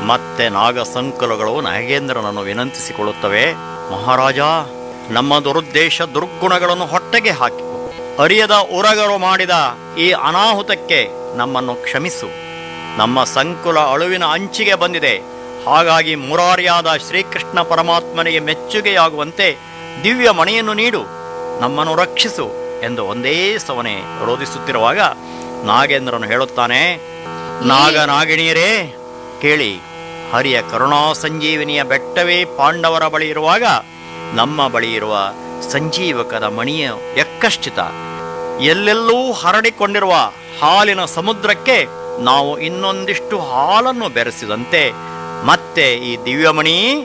ಮತ್ತೆ ನಾಗ ಸಂಕುಲಗಳು ನಾಗೇಂದ್ರನನ್ನು ವಿನಂತಿಸಿಕೊಳ್ಳುತ್ತವೆ ಮಹಾರಾಜ ನಮ್ಮ ದುರುದ್ದೇಶ ದುರ್ಗುಣಗಳನ್ನು ಹೊಟ್ಟೆಗೆ ಹಾಕಿ ಅರಿಯದ ಉರಗರು ಮಾಡಿದ ಈ ಅನಾಹುತಕ್ಕೆ ನಮ್ಮನ್ನು ಕ್ಷಮಿಸು ನಮ್ಮ ಸಂಕುಲ ಅಳುವಿನ ಅಂಚಿಗೆ ಬಂದಿದೆ ಹಾಗಾಗಿ ಮುರಾರಿಯಾದ ಶ್ರೀಕೃಷ್ಣ ಪರಮಾತ್ಮನಿಗೆ ಮೆಚ್ಚುಗೆಯಾಗುವಂತೆ ದಿವ್ಯ ಮಣಿಯನ್ನು ನೀಡು ನಮ್ಮನ್ನು ರಕ್ಷಿಸು ಎಂದು ಒಂದೇ ಸವನೆ ರೋಧಿಸುತ್ತಿರುವಾಗ ನಾಗೇಂದ್ರನು ಹೇಳುತ್ತಾನೆ ನಾಗ ನಾಗಿಣಿಯರೇ ಕೇಳಿ ಹರಿಯ ಕರುಣಾ ಸಂಜೀವಿನಿಯ ಬೆಟ್ಟವೇ ಪಾಂಡವರ ಬಳಿ ಇರುವಾಗ ನಮ್ಮ ಬಳಿ ಇರುವ ಸಂಜೀವಕದ ಮಣಿಯ ಎಕ್ಕಶ್ಚಿತ ಎಲ್ಲೆಲ್ಲೂ ಹರಡಿಕೊಂಡಿರುವ ಹಾಲಿನ ಸಮುದ್ರಕ್ಕೆ ನಾವು ಇನ್ನೊಂದಿಷ್ಟು ಹಾಲನ್ನು ಬೆರೆಸಿದಂತೆ ಮತ್ತೆ ಈ ದಿವ್ಯಮಣಿ